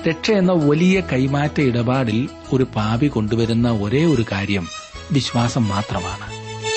രക്ഷ എന്ന വലിയ കൈമാറ്റ ഇടപാടിൽ ഒരു പാപി കൊണ്ടുവരുന്ന ഒരേ ഒരു കാര്യം വിശ്വാസം മാത്രമാണ്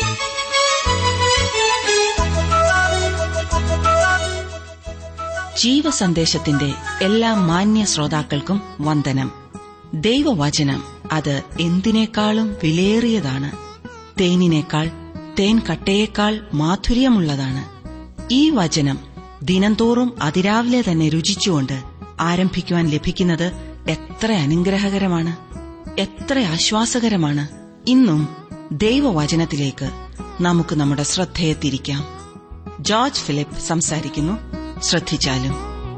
ജീവസന്ദേശത്തിന്റെ എല്ലാ മാന്യ ശ്രോതാക്കൾക്കും വന്ദനം ദൈവവചനം അത് എന്തിനേക്കാളും വിലയേറിയതാണ് തേനിനേക്കാൾ തേൻ കട്ടയേക്കാൾ മാധുര്യമുള്ളതാണ് ഈ വചനം ദിനംതോറും അതിരാവിലെ തന്നെ രുചിച്ചുകൊണ്ട് ആരംഭിക്കുവാൻ ലഭിക്കുന്നത് എത്ര അനുഗ്രഹകരമാണ് എത്ര ആശ്വാസകരമാണ് ഇന്നും ദൈവവചനത്തിലേക്ക് നമുക്ക് നമ്മുടെ ശ്രദ്ധയെ തിരിക്കാം ജോർജ് ഫിലിപ്പ് സംസാരിക്കുന്നു ശ്രദ്ധിച്ചാലും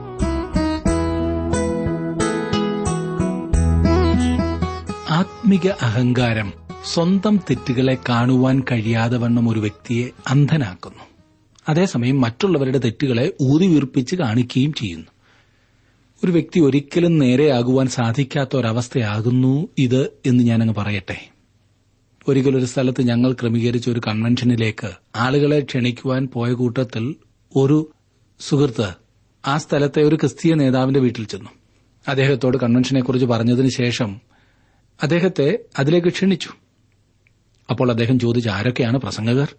ആത്മിക അഹങ്കാരം സ്വന്തം തെറ്റുകളെ കാണുവാൻ കഴിയാതെ വണ്ണം ഒരു വ്യക്തിയെ അന്ധനാക്കുന്നു അതേസമയം മറ്റുള്ളവരുടെ തെറ്റുകളെ ഊതിവീർപ്പിച്ച് കാണിക്കുകയും ചെയ്യുന്നു ഒരു വ്യക്തി ഒരിക്കലും നേരെയാകുവാൻ സാധിക്കാത്ത ഒരവസ്ഥയാകുന്നു ഇത് എന്ന് ഞാനങ്ങ് പറയട്ടെ ഒരിക്കലൊരു സ്ഥലത്ത് ഞങ്ങൾ ക്രമീകരിച്ച ഒരു കൺവെൻഷനിലേക്ക് ആളുകളെ ക്ഷണിക്കുവാൻ പോയ കൂട്ടത്തിൽ ഒരു സുഹൃത്ത് ആ സ്ഥലത്തെ ഒരു ക്രിസ്തീയ നേതാവിന്റെ വീട്ടിൽ ചെന്നു അദ്ദേഹത്തോട് കൺവെൻഷനെക്കുറിച്ച് പറഞ്ഞതിന് ശേഷം അദ്ദേഹത്തെ അതിലേക്ക് ക്ഷണിച്ചു അപ്പോൾ അദ്ദേഹം ചോദിച്ചു ആരൊക്കെയാണ് പ്രസംഗകർ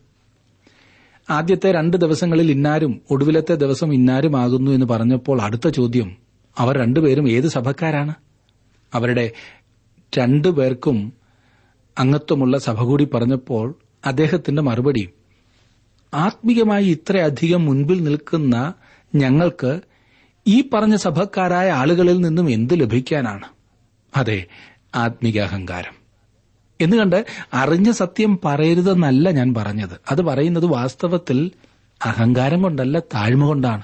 ആദ്യത്തെ രണ്ട് ദിവസങ്ങളിൽ ഇന്നാരും ഒടുവിലത്തെ ദിവസം ഇന്നാരുമാകുന്നു എന്ന് പറഞ്ഞപ്പോൾ അടുത്ത ചോദ്യം അവർ രണ്ടുപേരും ഏത് സഭക്കാരാണ് അവരുടെ രണ്ടുപേർക്കും അംഗത്വമുള്ള സഭ കൂടി പറഞ്ഞപ്പോൾ അദ്ദേഹത്തിന്റെ മറുപടി ആത്മീയമായി ഇത്രയധികം മുൻപിൽ നിൽക്കുന്ന ഞങ്ങൾക്ക് ഈ പറഞ്ഞ സഭക്കാരായ ആളുകളിൽ നിന്നും എന്ത് ലഭിക്കാനാണ് അതെ ആത്മീക അഹങ്കാരം എന്നുകണ്ട് അറിഞ്ഞ സത്യം പറയരുതെന്നല്ല ഞാൻ പറഞ്ഞത് അത് പറയുന്നത് വാസ്തവത്തിൽ അഹങ്കാരം കൊണ്ടല്ല താഴ്മ കൊണ്ടാണ്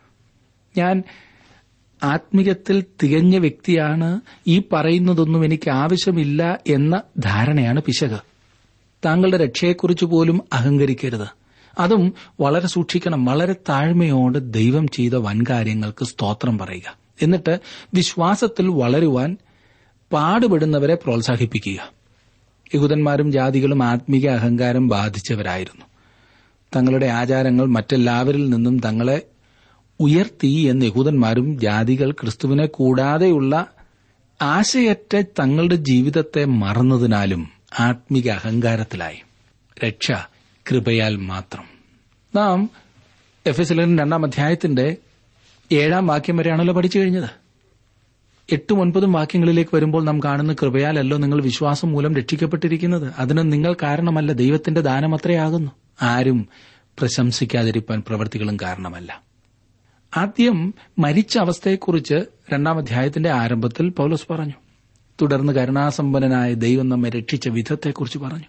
ഞാൻ ആത്മീയത്തിൽ തികഞ്ഞ വ്യക്തിയാണ് ഈ പറയുന്നതൊന്നും എനിക്ക് ആവശ്യമില്ല എന്ന ധാരണയാണ് പിശക് താങ്കളുടെ രക്ഷയെക്കുറിച്ച് പോലും അഹങ്കരിക്കരുത് അതും വളരെ സൂക്ഷിക്കണം വളരെ താഴ്മയോട് ദൈവം ചെയ്ത വൻകാര്യങ്ങൾക്ക് സ്തോത്രം പറയുക എന്നിട്ട് വിശ്വാസത്തിൽ വളരുവാൻ പാടുപെടുന്നവരെ പ്രോത്സാഹിപ്പിക്കുക യഹൂദന്മാരും ജാതികളും ആത്മീക അഹങ്കാരം ബാധിച്ചവരായിരുന്നു തങ്ങളുടെ ആചാരങ്ങൾ മറ്റെല്ലാവരിൽ നിന്നും തങ്ങളെ ഉയർത്തി എന്ന് യഹൂദന്മാരും ജാതികൾ ക്രിസ്തുവിനെ കൂടാതെയുള്ള ആശയറ്റ തങ്ങളുടെ ജീവിതത്തെ മറന്നതിനാലും ആത്മിക അഹങ്കാരത്തിലായി രക്ഷ കൃപയാൽ മാത്രം നാം എഫ് എസ് രണ്ടാം അധ്യായത്തിന്റെ ഏഴാം വാക്യം വരെയാണല്ലോ പഠിച്ചു കഴിഞ്ഞത് എട്ടും ഒൻപതും വാക്യങ്ങളിലേക്ക് വരുമ്പോൾ നാം കാണുന്ന കൃപയാലല്ലോ നിങ്ങൾ വിശ്വാസം മൂലം രക്ഷിക്കപ്പെട്ടിരിക്കുന്നത് അതിന് നിങ്ങൾ കാരണമല്ല ദൈവത്തിന്റെ ദാനമത്രയാകുന്നു ആരും പ്രശംസിക്കാതിരിക്കാൻ പ്രവൃത്തികളും കാരണമല്ല ആദ്യം മരിച്ച അവസ്ഥയെക്കുറിച്ച് രണ്ടാം അധ്യായത്തിന്റെ ആരംഭത്തിൽ പൗലോസ് പറഞ്ഞു തുടർന്ന് കരുണാസമ്പന്നനായ ദൈവം നമ്മെ രക്ഷിച്ച വിധത്തെക്കുറിച്ച് പറഞ്ഞു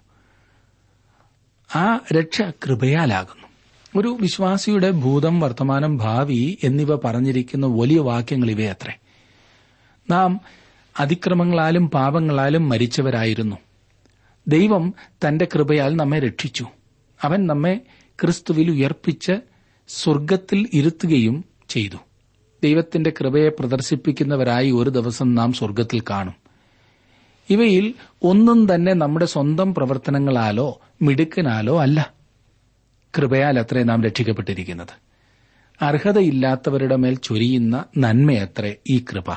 ആ രക്ഷ കൃപയാലാകുന്നു ഒരു വിശ്വാസിയുടെ ഭൂതം വർത്തമാനം ഭാവി എന്നിവ പറഞ്ഞിരിക്കുന്ന വലിയ വാക്യങ്ങൾ ഇവയത്രേ നാം അതിക്രമങ്ങളാലും പാപങ്ങളാലും മരിച്ചവരായിരുന്നു ദൈവം തന്റെ കൃപയാൽ നമ്മെ രക്ഷിച്ചു അവൻ നമ്മെ ക്രിസ്തുവിൽ ഉയർപ്പിച്ച് സ്വർഗത്തിൽ ഇരുത്തുകയും ചെയ്തു ദൈവത്തിന്റെ കൃപയെ പ്രദർശിപ്പിക്കുന്നവരായി ഒരു ദിവസം നാം സ്വർഗത്തിൽ കാണും ഇവയിൽ ഒന്നും തന്നെ നമ്മുടെ സ്വന്തം പ്രവർത്തനങ്ങളാലോ മിടുക്കനാലോ അല്ല കൃപയാൽ അത്രേ നാം രക്ഷിക്കപ്പെട്ടിരിക്കുന്നത് അർഹതയില്ലാത്തവരുടെ മേൽ ചൊരിയുന്ന നന്മയത്രേ ഈ കൃപ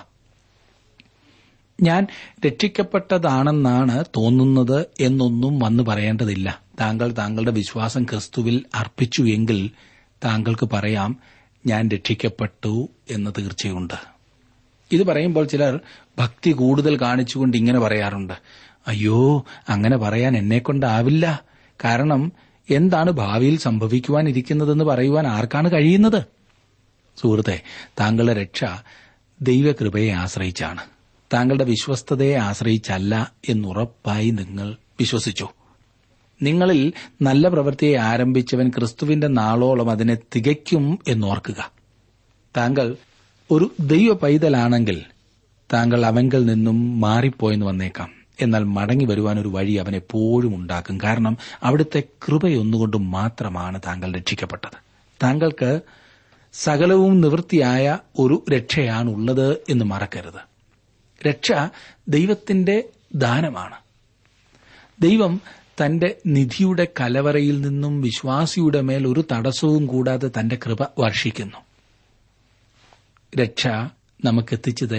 ഞാൻ രക്ഷിക്കപ്പെട്ടതാണെന്നാണ് തോന്നുന്നത് എന്നൊന്നും വന്നു പറയേണ്ടതില്ല താങ്കൾ താങ്കളുടെ വിശ്വാസം ക്രിസ്തുവിൽ അർപ്പിച്ചു എങ്കിൽ താങ്കൾക്ക് പറയാം ഞാൻ രക്ഷിക്കപ്പെട്ടു എന്ന് തീർച്ചയുണ്ട് ഇത് പറയുമ്പോൾ ചിലർ ഭക്തി കൂടുതൽ കാണിച്ചുകൊണ്ട് ഇങ്ങനെ പറയാറുണ്ട് അയ്യോ അങ്ങനെ പറയാൻ എന്നെക്കൊണ്ടാവില്ല കാരണം എന്താണ് ഭാവിയിൽ സംഭവിക്കുവാനിരിക്കുന്നതെന്ന് പറയുവാൻ ആർക്കാണ് കഴിയുന്നത് സുഹൃത്തെ താങ്കളുടെ രക്ഷ ദൈവകൃപയെ ആശ്രയിച്ചാണ് താങ്കളുടെ വിശ്വസ്തതയെ ആശ്രയിച്ചല്ല എന്നുറപ്പായി നിങ്ങൾ വിശ്വസിച്ചു നിങ്ങളിൽ നല്ല പ്രവൃത്തിയെ ആരംഭിച്ചവൻ ക്രിസ്തുവിന്റെ നാളോളം അതിനെ തികയ്ക്കും എന്നോർക്കുക താങ്കൾ ഒരു ദൈവ പൈതലാണെങ്കിൽ താങ്കൾ അവങ്കൽ നിന്നും മാറിപ്പോയെന്ന് വന്നേക്കാം എന്നാൽ മടങ്ങി വരുവാൻ ഒരു വഴി അവൻ എപ്പോഴും ഉണ്ടാക്കും കാരണം അവിടുത്തെ കൃപയൊന്നുകൊണ്ട് മാത്രമാണ് താങ്കൾ രക്ഷിക്കപ്പെട്ടത് താങ്കൾക്ക് സകലവും നിവൃത്തിയായ ഒരു രക്ഷയാണുള്ളത് എന്ന് മറക്കരുത് രക്ഷ ദൈവത്തിന്റെ ദാനമാണ് ദൈവം തന്റെ നിധിയുടെ കലവറയിൽ നിന്നും വിശ്വാസിയുടെ മേൽ ഒരു തടസ്സവും കൂടാതെ തന്റെ കൃപ വർഷിക്കുന്നു രക്ഷ നമുക്കെത്തിച്ചു തരുന്ന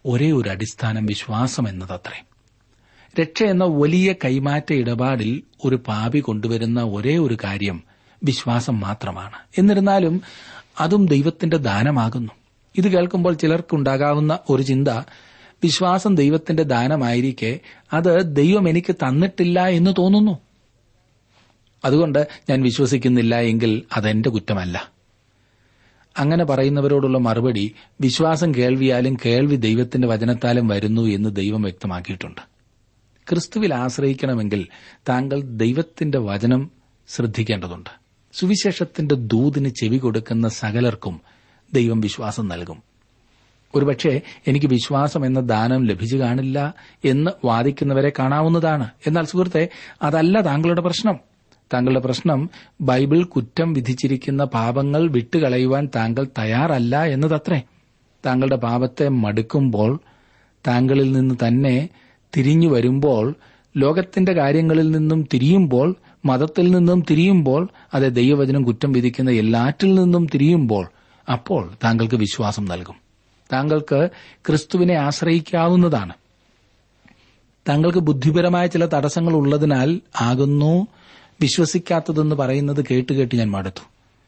ഒരേ ഒരു അടിസ്ഥാനം വിശ്വാസം എന്നതത്രേ രക്ഷ എന്ന വലിയ കൈമാറ്റ ഇടപാടിൽ ഒരു പാപി കൊണ്ടുവരുന്ന ഒരേ ഒരു കാര്യം വിശ്വാസം മാത്രമാണ് എന്നിരുന്നാലും അതും ദൈവത്തിന്റെ ദാനമാകുന്നു ഇത് കേൾക്കുമ്പോൾ ചിലർക്കുണ്ടാകാവുന്ന ഒരു ചിന്ത വിശ്വാസം ദൈവത്തിന്റെ ദാനമായിരിക്കെ അത് ദൈവം എനിക്ക് തന്നിട്ടില്ല എന്ന് തോന്നുന്നു അതുകൊണ്ട് ഞാൻ വിശ്വസിക്കുന്നില്ല എങ്കിൽ അതെന്റെ കുറ്റമല്ല അങ്ങനെ പറയുന്നവരോടുള്ള മറുപടി വിശ്വാസം കേൾവിയാലും കേൾവി ദൈവത്തിന്റെ വചനത്താലും വരുന്നു എന്ന് ദൈവം വ്യക്തമാക്കിയിട്ടുണ്ട് ക്രിസ്തുവിൽ ആശ്രയിക്കണമെങ്കിൽ താങ്കൾ ദൈവത്തിന്റെ വചനം ശ്രദ്ധിക്കേണ്ടതുണ്ട് സുവിശേഷത്തിന്റെ ദൂതിന് ചെവി കൊടുക്കുന്ന സകലർക്കും ദൈവം വിശ്വാസം നൽകും ഒരുപക്ഷെ എനിക്ക് വിശ്വാസം എന്ന ദാനം ലഭിച്ചു കാണില്ല എന്ന് വാദിക്കുന്നവരെ കാണാവുന്നതാണ് എന്നാൽ സുഹൃത്തെ അതല്ല താങ്കളുടെ പ്രശ്നം താങ്കളുടെ പ്രശ്നം ബൈബിൾ കുറ്റം വിധിച്ചിരിക്കുന്ന പാപങ്ങൾ വിട്ടുകളയുവാൻ താങ്കൾ തയ്യാറല്ല എന്നതത്രേ താങ്കളുടെ പാപത്തെ മടുക്കുമ്പോൾ താങ്കളിൽ നിന്ന് തന്നെ തിരിഞ്ഞു വരുമ്പോൾ ലോകത്തിന്റെ കാര്യങ്ങളിൽ നിന്നും തിരിയുമ്പോൾ മതത്തിൽ നിന്നും തിരിയുമ്പോൾ അത് ദൈവവചനം കുറ്റം വിധിക്കുന്ന എല്ലാറ്റിൽ നിന്നും തിരിയുമ്പോൾ അപ്പോൾ താങ്കൾക്ക് വിശ്വാസം നൽകും താങ്കൾക്ക് ക്രിസ്തുവിനെ ആശ്രയിക്കാവുന്നതാണ് താങ്കൾക്ക് ബുദ്ധിപരമായ ചില തടസ്സങ്ങൾ ഉള്ളതിനാൽ ആകുന്നു വിശ്വസിക്കാത്തതെന്ന് പറയുന്നത് കേട്ടുകേട്ട് ഞാൻ മടുത്തു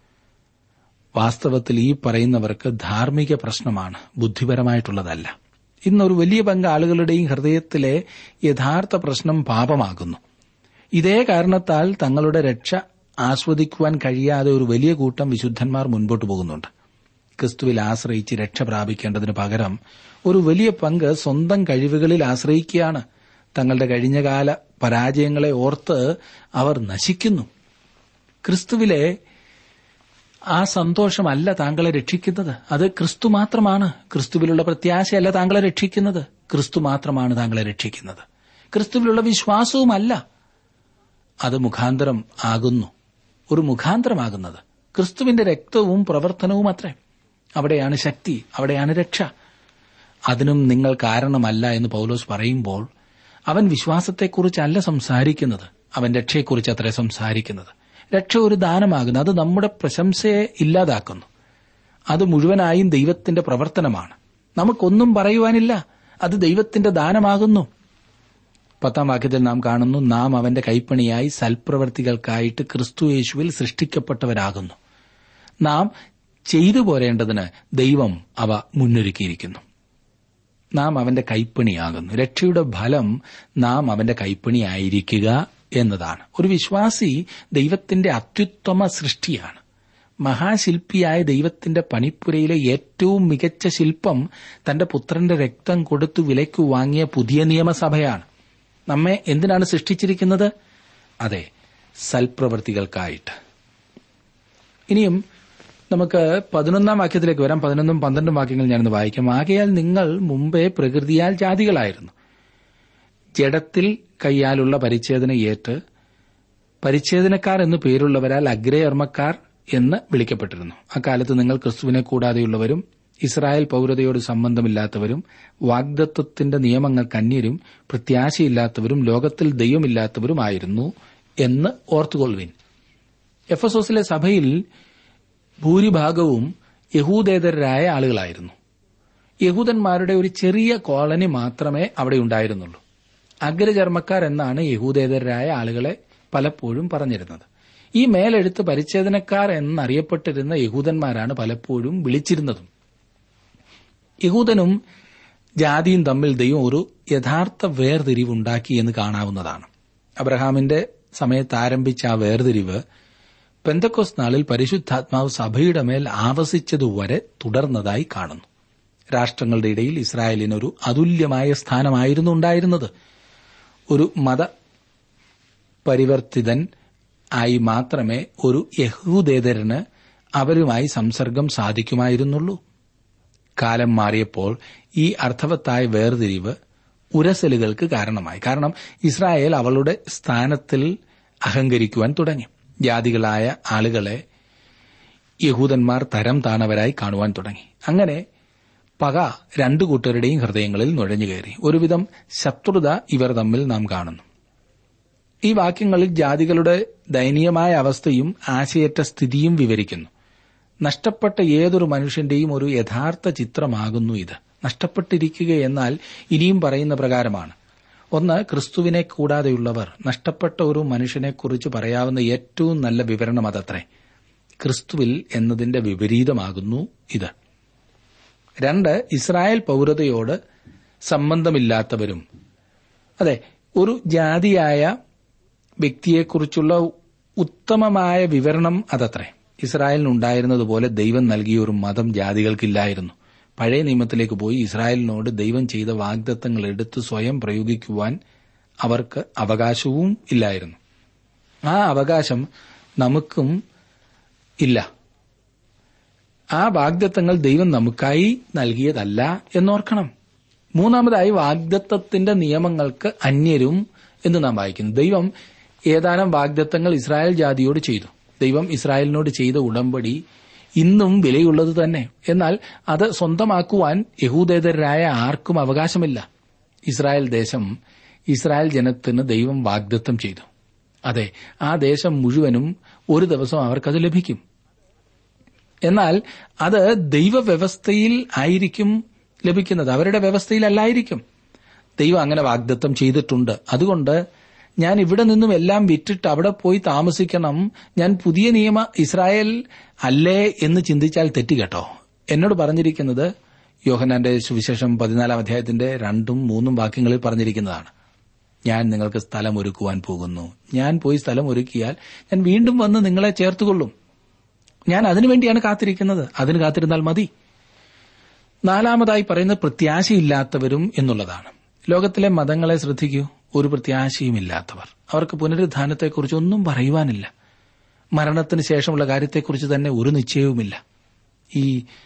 വാസ്തവത്തിൽ ഈ പറയുന്നവർക്ക് ധാർമ്മിക പ്രശ്നമാണ് ബുദ്ധിപരമായിട്ടുള്ളതല്ല ഇന്നൊരു വലിയ പങ്ക് ആളുകളുടെയും ഹൃദയത്തിലെ യഥാർത്ഥ പ്രശ്നം പാപമാകുന്നു ഇതേ കാരണത്താൽ തങ്ങളുടെ രക്ഷ ആസ്വദിക്കുവാൻ കഴിയാതെ ഒരു വലിയ കൂട്ടം വിശുദ്ധന്മാർ മുൻപോട്ട് പോകുന്നുണ്ട് ക്രിസ്തുവിൽ ആശ്രയിച്ച് രക്ഷ പ്രാപിക്കേണ്ടതിന് പകരം ഒരു വലിയ പങ്ക് സ്വന്തം കഴിവുകളിൽ ആശ്രയിക്കുകയാണ് തങ്ങളുടെ കഴിഞ്ഞകാല പരാജയങ്ങളെ ഓർത്ത് അവർ നശിക്കുന്നു ക്രിസ്തുവിലെ ആ സന്തോഷമല്ല താങ്കളെ രക്ഷിക്കുന്നത് അത് ക്രിസ്തു മാത്രമാണ് ക്രിസ്തുവിലുള്ള പ്രത്യാശയല്ല താങ്കളെ രക്ഷിക്കുന്നത് ക്രിസ്തു മാത്രമാണ് താങ്കളെ രക്ഷിക്കുന്നത് ക്രിസ്തുവിലുള്ള വിശ്വാസവുമല്ല അത് മുഖാന്തരം ആകുന്നു ഒരു മുഖാന്തരമാകുന്നത് ക്രിസ്തുവിന്റെ രക്തവും പ്രവർത്തനവും അത്രേ അവിടെയാണ് ശക്തി അവിടെയാണ് രക്ഷ അതിനും നിങ്ങൾ കാരണമല്ല എന്ന് പൗലോസ് പറയുമ്പോൾ അവൻ വിശ്വാസത്തെക്കുറിച്ചല്ല സംസാരിക്കുന്നത് അവൻ രക്ഷയെക്കുറിച്ച് അത്രേ സംസാരിക്കുന്നത് രക്ഷ ഒരു ദാനമാകുന്നു അത് നമ്മുടെ പ്രശംസയെ ഇല്ലാതാക്കുന്നു അത് മുഴുവനായും ദൈവത്തിന്റെ പ്രവർത്തനമാണ് നമുക്കൊന്നും പറയുവാനില്ല അത് ദൈവത്തിന്റെ ദാനമാകുന്നു പത്താം വാക്യത്തിൽ നാം കാണുന്നു നാം അവന്റെ കൈപ്പണിയായി സൽപ്രവർത്തികൾക്കായിട്ട് ക്രിസ്തു യേശുവിൽ സൃഷ്ടിക്കപ്പെട്ടവരാകുന്നു നാം ചെയ്തു പോരേണ്ടതിന് ദൈവം അവ മുന്നൊരുക്കിയിരിക്കുന്നു നാം അവന്റെ കൈപ്പണിയാകുന്നു രക്ഷയുടെ ഫലം നാം അവന്റെ കൈപ്പണിയായിരിക്കുക എന്നതാണ് ഒരു വിശ്വാസി ദൈവത്തിന്റെ അത്യുത്തമ സൃഷ്ടിയാണ് മഹാശില്പിയായ ദൈവത്തിന്റെ പണിപ്പുരയിലെ ഏറ്റവും മികച്ച ശില്പം തന്റെ പുത്രന്റെ രക്തം കൊടുത്തു വിലയ്ക്ക് വാങ്ങിയ പുതിയ നിയമസഭയാണ് നമ്മെ എന്തിനാണ് സൃഷ്ടിച്ചിരിക്കുന്നത് അതെ സൽപ്രവൃത്തികൾക്കായിട്ട് ഇനിയും നമുക്ക് പതിനൊന്നാം വാക്യത്തിലേക്ക് വരാം പതിനൊന്നും പന്ത്രണ്ടും വാക്യങ്ങൾ ഞാനൊന്ന് വായിക്കാം ആകയാൽ നിങ്ങൾ മുമ്പേ പ്രകൃതിയാൽ ജാതികളായിരുന്നു ജഡത്തിൽ കൈയാലുള്ള പരിച്ഛേദന ഏറ്റ് പരിച്ഛേദനക്കാർ എന്നു പേരുള്ളവരാൽ അഗ്രേയർമ്മക്കാർ എന്ന് വിളിക്കപ്പെട്ടിരുന്നു അക്കാലത്ത് നിങ്ങൾ ക്രിസ്തുവിനെ കൂടാതെയുള്ളവരും ഇസ്രായേൽ പൌരതയോട് സംബന്ധമില്ലാത്തവരും വാഗ്ദത്വത്തിന്റെ നിയമങ്ങൾക്ക് അന്യരും പ്രത്യാശയില്ലാത്തവരും ലോകത്തിൽ ദൈവമില്ലാത്തവരുമായിരുന്നു എന്ന് ഓർത്തുകൊള്ളുവിൻ എഫസോസിലെ സഭയിൽ ഭൂരിഭാഗവും യഹൂദേതരായ ആളുകളായിരുന്നു യഹൂദന്മാരുടെ ഒരു ചെറിയ കോളനി മാത്രമേ അവിടെ ഉണ്ടായിരുന്നുള്ളൂ അഗ്രചർമ്മക്കാർ എന്നാണ് യഹൂദേതരായ ആളുകളെ പലപ്പോഴും പറഞ്ഞിരുന്നത് ഈ മേലെഴുത്ത് പരിച്ഛേദനക്കാർ എന്നറിയപ്പെട്ടിരുന്ന യഹൂദന്മാരാണ് പലപ്പോഴും വിളിച്ചിരുന്നതും യഹൂദനും ജാതിയും തമ്മിൽ ദൈവം ഒരു യഥാർത്ഥ വേർതിരിവുണ്ടാക്കി എന്ന് കാണാവുന്നതാണ് അബ്രഹാമിന്റെ സമയത്ത് ആരംഭിച്ച ആ വേർതിരിവ് പെന്തക്കോസ് നാളിൽ പരിശുദ്ധാത്മാവ് സഭയുടെ മേൽ ആവസിച്ചതുവരെ തുടർന്നതായി കാണുന്നു രാഷ്ട്രങ്ങളുടെ ഇടയിൽ ഇസ്രായേലിനൊരു അതുല്യമായ സ്ഥാനമായിരുന്നു ഉണ്ടായിരുന്നത് ഒരു മത പരിവർത്തിതൻ ആയി മാത്രമേ ഒരു യഹൂദേതരന് അവരുമായി സംസർഗം സാധിക്കുമായിരുന്നുള്ളൂ കാലം മാറിയപ്പോൾ ഈ അർത്ഥവത്തായ വേർതിരിവ് ഉരസലുകൾക്ക് കാരണമായി കാരണം ഇസ്രായേൽ അവളുടെ സ്ഥാനത്തിൽ അഹങ്കരിക്കുവാൻ തുടങ്ങി ജാതികളായ ആളുകളെ യഹൂദന്മാർ തരം താണവരായി കാണുവാൻ തുടങ്ങി അങ്ങനെ പക രണ്ടു കൂട്ടരുടെയും ഹൃദയങ്ങളിൽ നുഴഞ്ഞുകയറി ഒരുവിധം ശത്രുത ഇവർ തമ്മിൽ നാം കാണുന്നു ഈ വാക്യങ്ങളിൽ ജാതികളുടെ ദയനീയമായ അവസ്ഥയും ആശയറ്റ സ്ഥിതിയും വിവരിക്കുന്നു നഷ്ടപ്പെട്ട ഏതൊരു മനുഷ്യന്റെയും ഒരു യഥാർത്ഥ ചിത്രമാകുന്നു ഇത് നഷ്ടപ്പെട്ടിരിക്കുക എന്നാൽ ഇനിയും പറയുന്ന പ്രകാരമാണ് ഒന്ന് ക്രിസ്തുവിനെ കൂടാതെയുള്ളവർ നഷ്ടപ്പെട്ട ഒരു മനുഷ്യനെക്കുറിച്ച് പറയാവുന്ന ഏറ്റവും നല്ല വിവരണം അതത്രേ ക്രിസ്തുവിൽ എന്നതിന്റെ വിപരീതമാകുന്നു ഇത് രണ്ട് ഇസ്രായേൽ പൌരതയോട് സംബന്ധമില്ലാത്തവരും അതെ ഒരു ജാതിയായ വ്യക്തിയെക്കുറിച്ചുള്ള ഉത്തമമായ വിവരണം അതത്രേ ഇസ്രായേലിനുണ്ടായിരുന്നതുപോലെ ദൈവം നൽകിയ ഒരു മതം ജാതികൾക്കില്ലായിരുന്നു പഴയ നിയമത്തിലേക്ക് പോയി ഇസ്രായേലിനോട് ദൈവം ചെയ്ത വാഗ്ദത്തങ്ങൾ എടുത്ത് സ്വയം പ്രയോഗിക്കുവാൻ അവർക്ക് അവകാശവും ഇല്ലായിരുന്നു ആ അവകാശം നമുക്കും ഇല്ല ആ വാഗ്ദത്തങ്ങൾ ദൈവം നമുക്കായി നൽകിയതല്ല എന്നോർക്കണം മൂന്നാമതായി വാഗ്ദത്തത്തിന്റെ നിയമങ്ങൾക്ക് അന്യരും എന്ന് നാം വായിക്കുന്നു ദൈവം ഏതാനും വാഗ്ദത്തങ്ങൾ ഇസ്രായേൽ ജാതിയോട് ചെയ്തു ദൈവം ഇസ്രായേലിനോട് ചെയ്ത ഉടമ്പടി ഇന്നും വിലയുള്ളത് തന്നെ എന്നാൽ അത് സ്വന്തമാക്കുവാൻ യഹൂദേതരായ ആർക്കും അവകാശമില്ല ഇസ്രായേൽ ദേശം ഇസ്രായേൽ ജനത്തിന് ദൈവം വാഗ്ദത്തം ചെയ്തു അതെ ആ ദേശം മുഴുവനും ഒരു ദിവസം അവർക്കത് ലഭിക്കും എന്നാൽ അത് ദൈവവ്യവസ്ഥയിൽ ആയിരിക്കും ലഭിക്കുന്നത് അവരുടെ വ്യവസ്ഥയിലല്ലായിരിക്കും ദൈവം അങ്ങനെ വാഗ്ദത്തം ചെയ്തിട്ടുണ്ട് അതുകൊണ്ട് ഞാൻ ഇവിടെ നിന്നും എല്ലാം വിറ്റിട്ട് അവിടെ പോയി താമസിക്കണം ഞാൻ പുതിയ നിയമ ഇസ്രായേൽ അല്ലേ എന്ന് ചിന്തിച്ചാൽ തെറ്റി കേട്ടോ എന്നോട് പറഞ്ഞിരിക്കുന്നത് യോഹനാന്റെ സുവിശേഷം പതിനാലാം അധ്യായത്തിന്റെ രണ്ടും മൂന്നും വാക്യങ്ങളിൽ പറഞ്ഞിരിക്കുന്നതാണ് ഞാൻ നിങ്ങൾക്ക് സ്ഥലം ഒരുക്കുവാൻ പോകുന്നു ഞാൻ പോയി സ്ഥലം ഒരുക്കിയാൽ ഞാൻ വീണ്ടും വന്ന് നിങ്ങളെ ചേർത്തുകൊള്ളും ഞാൻ അതിനുവേണ്ടിയാണ് കാത്തിരിക്കുന്നത് അതിന് കാത്തിരുന്നാൽ മതി നാലാമതായി പറയുന്നത് പ്രത്യാശയില്ലാത്തവരും എന്നുള്ളതാണ് ലോകത്തിലെ മതങ്ങളെ ശ്രദ്ധിക്കൂ ഒരു പ്രത്യാശയുമില്ലാത്തവർ അവർക്ക് പുനരുദ്ധാനത്തെക്കുറിച്ച് ഒന്നും പറയുവാനില്ല മരണത്തിന് ശേഷമുള്ള കാര്യത്തെക്കുറിച്ച് തന്നെ ഒരു നിശ്ചയവുമില്ല ഈ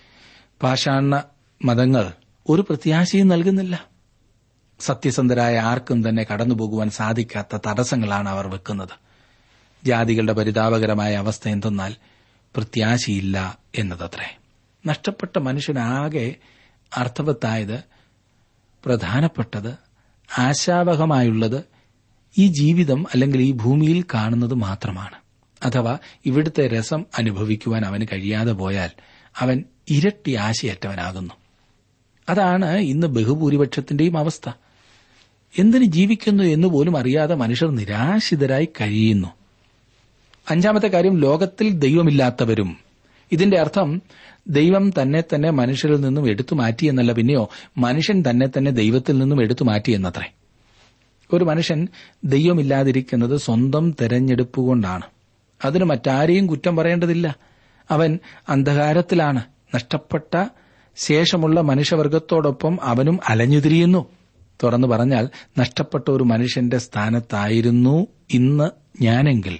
പാഷാണ മതങ്ങൾ ഒരു പ്രത്യാശയും നൽകുന്നില്ല സത്യസന്ധരായ ആർക്കും തന്നെ കടന്നുപോകുവാൻ സാധിക്കാത്ത തടസ്സങ്ങളാണ് അവർ വെക്കുന്നത് ജാതികളുടെ പരിതാപകരമായ അവസ്ഥ എന്തെന്നാൽ പ്രത്യാശയില്ല എന്നതത്രേ നഷ്ടപ്പെട്ട മനുഷ്യനാകെ അർത്ഥവത്തായത് പ്രധാനപ്പെട്ടത് ആശാവഹമായുള്ളത് ഈ ജീവിതം അല്ലെങ്കിൽ ഈ ഭൂമിയിൽ കാണുന്നത് മാത്രമാണ് അഥവാ ഇവിടുത്തെ രസം അനുഭവിക്കുവാൻ അവന് കഴിയാതെ പോയാൽ അവൻ ഇരട്ടി ആശയറ്റവനാകുന്നു അതാണ് ഇന്ന് ബഹുഭൂരിപക്ഷത്തിന്റെയും അവസ്ഥ എന്തിന് ജീവിക്കുന്നു എന്ന് പോലും അറിയാതെ മനുഷ്യർ നിരാശിതരായി കഴിയുന്നു അഞ്ചാമത്തെ കാര്യം ലോകത്തിൽ ദൈവമില്ലാത്തവരും ഇതിന്റെ അർത്ഥം ദൈവം തന്നെ തന്നെ മനുഷ്യരിൽ നിന്നും എടുത്തു മാറ്റി എന്നല്ല പിന്നെയോ മനുഷ്യൻ തന്നെ തന്നെ ദൈവത്തിൽ നിന്നും എടുത്തു മാറ്റി എന്നത്രേ ഒരു മനുഷ്യൻ ദൈവമില്ലാതിരിക്കുന്നത് സ്വന്തം തെരഞ്ഞെടുപ്പ് കൊണ്ടാണ് അതിന് മറ്റാരെയും കുറ്റം പറയേണ്ടതില്ല അവൻ അന്ധകാരത്തിലാണ് നഷ്ടപ്പെട്ട ശേഷമുള്ള മനുഷ്യവർഗത്തോടൊപ്പം അവനും അലഞ്ഞുതിരിയുന്നു തുറന്നു പറഞ്ഞാൽ നഷ്ടപ്പെട്ട ഒരു മനുഷ്യന്റെ സ്ഥാനത്തായിരുന്നു ഇന്ന് ഞാനെങ്കിൽ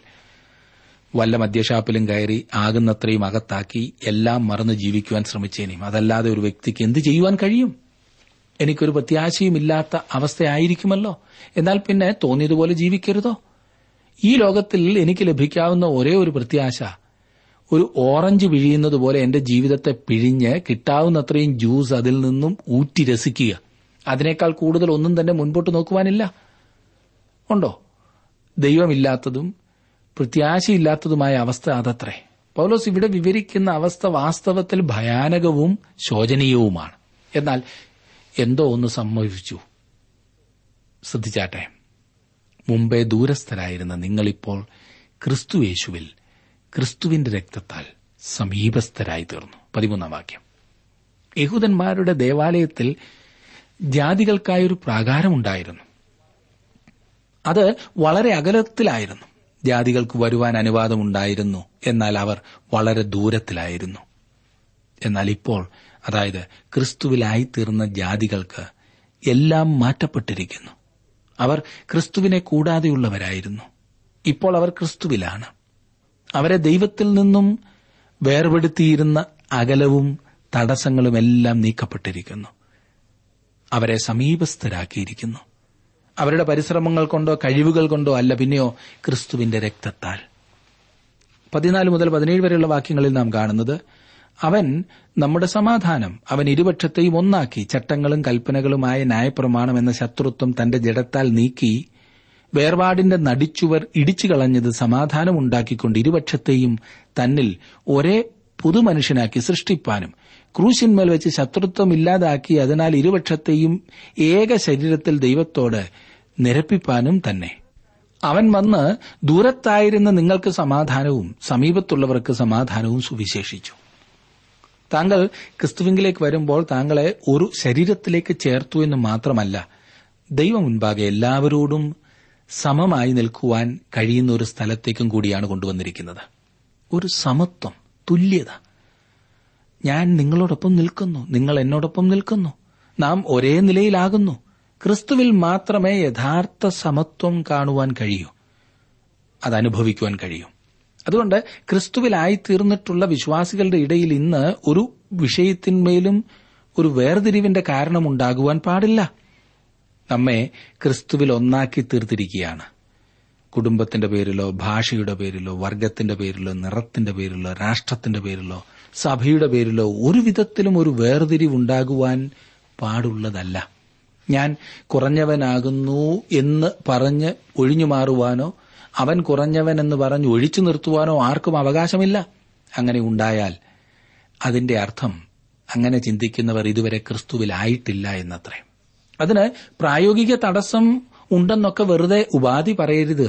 വല്ല മദ്യഷാപ്പിലും കയറി ആകുന്നത്രയും അകത്താക്കി എല്ലാം മറന്ന് ജീവിക്കുവാൻ ശ്രമിച്ചേനെയും അതല്ലാതെ ഒരു വ്യക്തിക്ക് എന്ത് ചെയ്യുവാൻ കഴിയും എനിക്കൊരു പ്രത്യാശയുമില്ലാത്ത അവസ്ഥയായിരിക്കുമല്ലോ എന്നാൽ പിന്നെ തോന്നിയതുപോലെ ജീവിക്കരുതോ ഈ ലോകത്തിൽ എനിക്ക് ലഭിക്കാവുന്ന ഒരേ ഒരു പ്രത്യാശ ഒരു ഓറഞ്ച് പിഴിയുന്നത് പോലെ എന്റെ ജീവിതത്തെ പിഴിഞ്ഞ് കിട്ടാവുന്നത്രയും ജ്യൂസ് അതിൽ നിന്നും ഊറ്റി രസിക്കുക അതിനേക്കാൾ കൂടുതൽ ഒന്നും തന്നെ മുൻപോട്ട് നോക്കുവാനില്ല ഉണ്ടോ ദൈവമില്ലാത്തതും പ്രത്യാശയില്ലാത്തതുമായ അവസ്ഥ അതത്രേ പൗലോസ് ഇവിടെ വിവരിക്കുന്ന അവസ്ഥ വാസ്തവത്തിൽ ഭയാനകവും ശോചനീയവുമാണ് എന്നാൽ എന്തോ ഒന്ന് സംഭവിച്ചു ശ്രദ്ധിച്ചാട്ടെ മുമ്പേ ദൂരസ്ഥരായിരുന്ന നിങ്ങളിപ്പോൾ ക്രിസ്തുയേശുവിൽ ക്രിസ്തുവിന്റെ രക്തത്താൽ സമീപസ്ഥരായി തീർന്നു പതിമൂന്നാം വാക്യം യഹൂദന്മാരുടെ ദേവാലയത്തിൽ ജാതികൾക്കായൊരു പ്രാകാരമുണ്ടായിരുന്നു അത് വളരെ അകലത്തിലായിരുന്നു ജാതികൾക്ക് വരുവാൻ അനുവാദമുണ്ടായിരുന്നു എന്നാൽ അവർ വളരെ ദൂരത്തിലായിരുന്നു എന്നാൽ ഇപ്പോൾ അതായത് ക്രിസ്തുവിലായിത്തീർന്ന ജാതികൾക്ക് എല്ലാം മാറ്റപ്പെട്ടിരിക്കുന്നു അവർ ക്രിസ്തുവിനെ കൂടാതെയുള്ളവരായിരുന്നു ഇപ്പോൾ അവർ ക്രിസ്തുവിലാണ് അവരെ ദൈവത്തിൽ നിന്നും വേർപെടുത്തിയിരുന്ന അകലവും തടസ്സങ്ങളുമെല്ലാം നീക്കപ്പെട്ടിരിക്കുന്നു അവരെ സമീപസ്ഥരാക്കിയിരിക്കുന്നു അവരുടെ പരിശ്രമങ്ങൾ കൊണ്ടോ കഴിവുകൾ കൊണ്ടോ അല്ല പിന്നെയോ ക്രിസ്തുവിന്റെ രക്തത്താൽ പതിനാല് മുതൽ പതിനേഴ് വരെയുള്ള വാക്യങ്ങളിൽ നാം കാണുന്നത് അവൻ നമ്മുടെ സമാധാനം അവൻ ഇരുപക്ഷത്തെയും ഒന്നാക്കി ചട്ടങ്ങളും കൽപ്പനകളുമായ ന്യായപ്രമാണം എന്ന ശത്രുത്വം തന്റെ ജഡത്താൽ നീക്കി വേർപാടിന്റെ നടിച്ചുവർ ഇടിച്ചു കളഞ്ഞത് സമാധാനം ഉണ്ടാക്കിക്കൊണ്ട് ഇരുപക്ഷത്തെയും തന്നിൽ ഒരേ പുതുമനുഷ്യനാക്കി സൃഷ്ടിപ്പാനും ക്രൂശിന്മേൽ വെച്ച് ശത്രുത്വം ഇല്ലാതാക്കി അതിനാൽ ഇരുപക്ഷത്തെയും ഏക ശരീരത്തിൽ ദൈവത്തോട് നിരപ്പിപ്പാനും തന്നെ അവൻ വന്ന് ദൂരത്തായിരുന്ന നിങ്ങൾക്ക് സമാധാനവും സമീപത്തുള്ളവർക്ക് സമാധാനവും സുവിശേഷിച്ചു താങ്കൾ ക്രിസ്തുവിങ്കിലേക്ക് വരുമ്പോൾ താങ്കളെ ഒരു ശരീരത്തിലേക്ക് ചേർത്തു എന്ന് മാത്രമല്ല ദൈവം മുൻപാകെ എല്ലാവരോടും സമമായി നിൽക്കുവാൻ കഴിയുന്ന ഒരു സ്ഥലത്തേക്കും കൂടിയാണ് കൊണ്ടുവന്നിരിക്കുന്നത് ഒരു സമത്വം തുല്യത ഞാൻ നിങ്ങളോടൊപ്പം നിൽക്കുന്നു നിങ്ങൾ എന്നോടൊപ്പം നിൽക്കുന്നു നാം ഒരേ നിലയിലാകുന്നു ക്രിസ്തുവിൽ മാത്രമേ യഥാർത്ഥ സമത്വം കാണുവാൻ കഴിയൂ അത് അനുഭവിക്കുവാൻ കഴിയൂ അതുകൊണ്ട് ക്രിസ്തുവിലായി തീർന്നിട്ടുള്ള വിശ്വാസികളുടെ ഇടയിൽ ഇന്ന് ഒരു വിഷയത്തിന്മേലും ഒരു വേർതിരിവിന്റെ കാരണമുണ്ടാകുവാൻ പാടില്ല നമ്മെ ക്രിസ്തുവിൽ ഒന്നാക്കി തീർത്തിരിക്കുകയാണ് കുടുംബത്തിന്റെ പേരിലോ ഭാഷയുടെ പേരിലോ വർഗത്തിന്റെ പേരിലോ നിറത്തിന്റെ പേരിലോ രാഷ്ട്രത്തിന്റെ പേരിലോ സഭയുടെ പേരിലോ ഒരു വിധത്തിലും ഒരു വേർതിരിവുണ്ടാകുവാൻ പാടുള്ളതല്ല ഞാൻ കുറഞ്ഞവനാകുന്നു എന്ന് പറഞ്ഞ് ഒഴിഞ്ഞു മാറുവാനോ അവൻ കുറഞ്ഞവൻ എന്ന് പറഞ്ഞ് ഒഴിച്ചു നിർത്തുവാനോ ആർക്കും അവകാശമില്ല അങ്ങനെ ഉണ്ടായാൽ അതിന്റെ അർത്ഥം അങ്ങനെ ചിന്തിക്കുന്നവർ ഇതുവരെ ക്രിസ്തുവിലായിട്ടില്ല എന്നത്രേ അതിന് പ്രായോഗിക തടസ്സം ഉണ്ടെന്നൊക്കെ വെറുതെ ഉപാധി പറയരുത്